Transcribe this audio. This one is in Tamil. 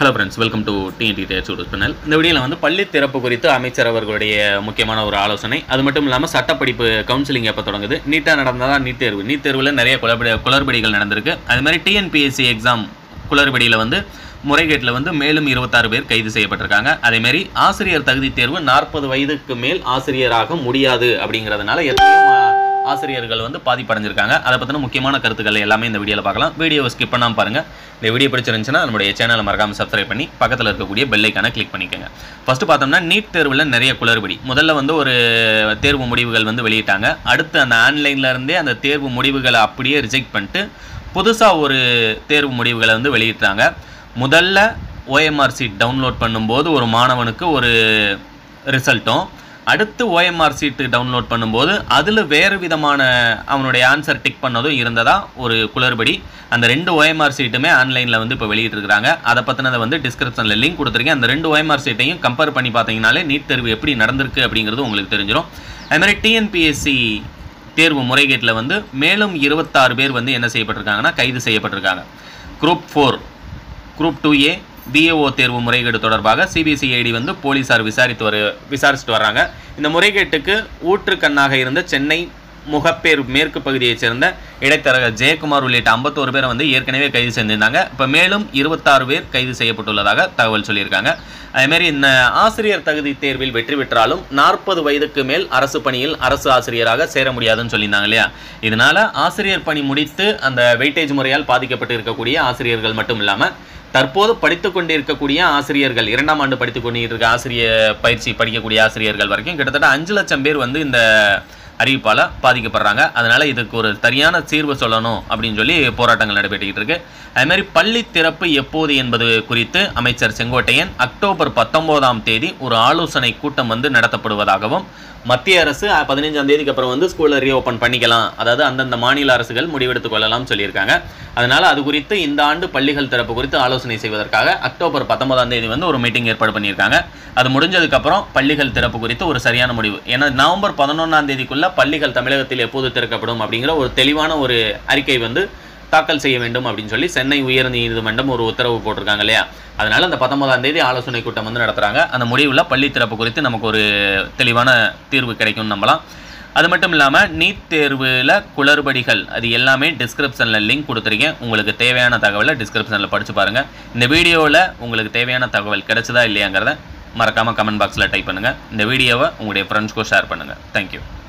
hello friends welcome to TNT YouTube channel இந்த வீடியோவில் வந்து பள்ளி திறப்பு குறித்து அமைச்சர் அவர்களுடைய முக்கியமான ஒரு ஆலோசனை அது மட்டும் இல்லாமல் சட்டப்படிப்பு கவுன்சிலிங் எப்போ தொடங்குது நீட்டாக நடந்ததா நீட் தேர்வு நீட் தேர்வில் நிறைய குளறுபடி குளறுபடிகள் நடந்திருக்கு அது மாதிரி டிஎன்பிஎஸ்சி எக்ஸாம் குளறுபடியில் வந்து முறைகேட்டில் வந்து மேலும் இருபத்தாறு பேர் கைது செய்யப்பட்டிருக்காங்க அதேமாரி ஆசிரியர் தகுதி தேர்வு நாற்பது வயதுக்கு மேல் ஆசிரியராக முடியாது அப்படிங்கிறதுனால எத்தனையோ மா- ஆசிரியர்கள் வந்து பாதிப்படைஞ்சிருக்காங்க அதை பற்றின முக்கியமான கருத்துக்கள் எல்லாமே இந்த வீடியோவில் பார்க்கலாம் வீடியோவை ஸ்கிப் பண்ணாமல் பாருங்கள் இந்த வீடியோ பிடிச்சிருந்துச்சுன்னா நம்மளுடைய சேனலை மறக்காமல் சப்ஸ்கிரைப் பண்ணி பக்கத்தில் இருக்கக்கூடிய பெல்லைக்கான கிளிக் பண்ணிக்கோங்க ஃபஸ்ட்டு பார்த்தோம்னா நீட் தேர்வில் நிறைய குளறுபடி முதல்ல வந்து ஒரு தேர்வு முடிவுகள் வந்து வெளியிட்டாங்க அடுத்து அந்த ஆன்லைன்ல இருந்தே அந்த தேர்வு முடிவுகளை அப்படியே ரிஜெக்ட் பண்ணிட்டு புதுசாக ஒரு தேர்வு முடிவுகளை வந்து வெளியிட்டாங்க முதல்ல ஓஎம்ஆர் சீட் டவுன்லோட் பண்ணும்போது ஒரு மாணவனுக்கு ஒரு ரிசல்ட்டும் அடுத்து ஓஎம்ஆர் சீட்டு டவுன்லோட் பண்ணும்போது அதில் வேறு விதமான அவனுடைய ஆன்சர் டிக் பண்ணதும் இருந்ததா ஒரு குளறுபடி அந்த ரெண்டு ஓஎம்ஆர் சீட்டுமே ஆன்லைனில் வந்து இப்போ வெளியிட்டிருக்கிறாங்க அதை பற்றினதை வந்து டிஸ்கிரிப்ஷனில் லிங்க் கொடுத்துருக்கேன் அந்த ரெண்டு ஓஎம்ஆர் சீட்டையும் கம்பேர் பண்ணி பார்த்தீங்கனாலே நீட் தேர்வு எப்படி நடந்திருக்கு அப்படிங்கிறது உங்களுக்கு தெரிஞ்சிடும் அதுமாதிரி டிஎன்பிஎஸ்சி தேர்வு முறைகேட்டில் வந்து மேலும் இருபத்தாறு பேர் வந்து என்ன செய்யப்பட்டிருக்காங்கன்னா கைது செய்யப்பட்டிருக்காங்க group four group two A PAO தேர்வு முறைகேடு தொடர்பாக சிபிசிஐடி வந்து போலீசார் விசாரித்து வரு விசாரிச்சுட்டு வர்றாங்க இந்த முறைகேட்டுக்கு ஊற்றுக்கண்ணாக இருந்த சென்னை முகப்பேர் மேற்கு பகுதியைச் சேர்ந்த இடைத்தரகர் ஜெயக்குமார் உள்ளிட்ட ஐம்பத்தோரு பேரை வந்து ஏற்கனவே கைது செஞ்சிருந்தாங்க இப்போ மேலும் இருபத்தாறு பேர் கைது செய்யப்பட்டுள்ளதாக தகவல் சொல்லியிருக்காங்க அதேமாரி இந்த ஆசிரியர் தகுதி தேர்வில் வெற்றி பெற்றாலும் நாற்பது வயதுக்கு மேல் அரசு பணியில் அரசு ஆசிரியராக சேர முடியாதுன்னு சொல்லியிருந்தாங்க இல்லையா இதனால ஆசிரியர் பணி முடித்து அந்த வெயிட்டேஜ் முறையால் பாதிக்கப்பட்டு இருக்கக்கூடிய ஆசிரியர்கள் மட்டும் இல்லாமல் தற்போது படித்து கொண்டிருக்கக்கூடிய ஆசிரியர்கள் இரண்டாம் ஆண்டு படித்து கொண்டிருக்க ஆசிரியர் பயிற்சி படிக்கக்கூடிய ஆசிரியர்கள் வரைக்கும் கிட்டத்தட்ட அஞ்சு லட்சம் பேர் வந்து இந்த அறிவிப்பால் பாதிக்கப்படுறாங்க அதனால் இதுக்கு ஒரு சரியான தீர்வு சொல்லணும் அப்படின்னு சொல்லி போராட்டங்கள் நடைபெற்றுக்கிட்டு இருக்கு அதுமாதிரி பள்ளி திறப்பு எப்போது என்பது குறித்து அமைச்சர் செங்கோட்டையன் அக்டோபர் பத்தொம்போதாம் தேதி ஒரு ஆலோசனை கூட்டம் வந்து நடத்தப்படுவதாகவும் மத்திய அரசு அஹ், பதினைஞ்சாம் தேதிக்கு அப்புறம் வந்து ஸ்கூலை ரீஓப்பன் பண்ணிக்கலாம் அதாவது அந்தந்த மாநில அரசுகள் முடிவெடுத்துக் கொள்ளலாம் சொல்லியிருக்காங்க அதனால அது குறித்து இந்த ஆண்டு பள்ளிகள் திறப்பு குறித்து ஆலோசனை செய்வதற்காக அக்டோபர் பத்தொன்பதாம் தேதி வந்து ஒரு மீட்டிங் ஏற்பாடு பண்ணியிருக்காங்க அது முடிஞ்சதுக்கப்புறம் பள்ளிகள் திறப்பு குறித்து ஒரு சரியான முடிவு ஏன்னா நவம்பர் பதினொன்றாம் தேதிக்குள்ள பள்ளிகள் தமிழகத்தில் எப்போது திறக்கப்படும் அப்படிங்கிற ஒரு தெளிவான ஒரு அறிக்கை வந்து தாக்கல் செய்ய வேண்டும் அப்படின்னு சொல்லி சென்னை உயர் நீதிமன்றம் ஒரு உத்தரவு போட்டிருக்காங்க இல்லையா அதனால அந்த பத்தொன்பதாம் தேதி ஆலோசனை கூட்டம் வந்து நடத்துறாங்க அந்த முடிவில் பள்ளி திறப்பு குறித்து நமக்கு ஒரு தெளிவான தீர்வு கிடைக்கும்னு நம்பலாம் அது மட்டும் இல்லாமல் நீட் தேர்வில் குளறுபடிகள் அது எல்லாமே டிஸ்கிரிப்ஷனில் லிங்க் கொடுத்துருக்கேன் உங்களுக்கு தேவையான தகவலை டிஸ்கிரிப்ஷனில் படித்து பாருங்கள் இந்த வீடியோவில் உங்களுக்கு தேவையான தகவல் கிடைச்சதா இல்லையாங்கிறத மறக்காமல் கமெண்ட் பாக்ஸில் டைப் பண்ணுங்கள் இந்த வீடியோவை உங்களுடைய ஃப்ரெண்ட்ஸ்க்கும் ஷேர் பண்ணுங்கள் தேங்க்யூ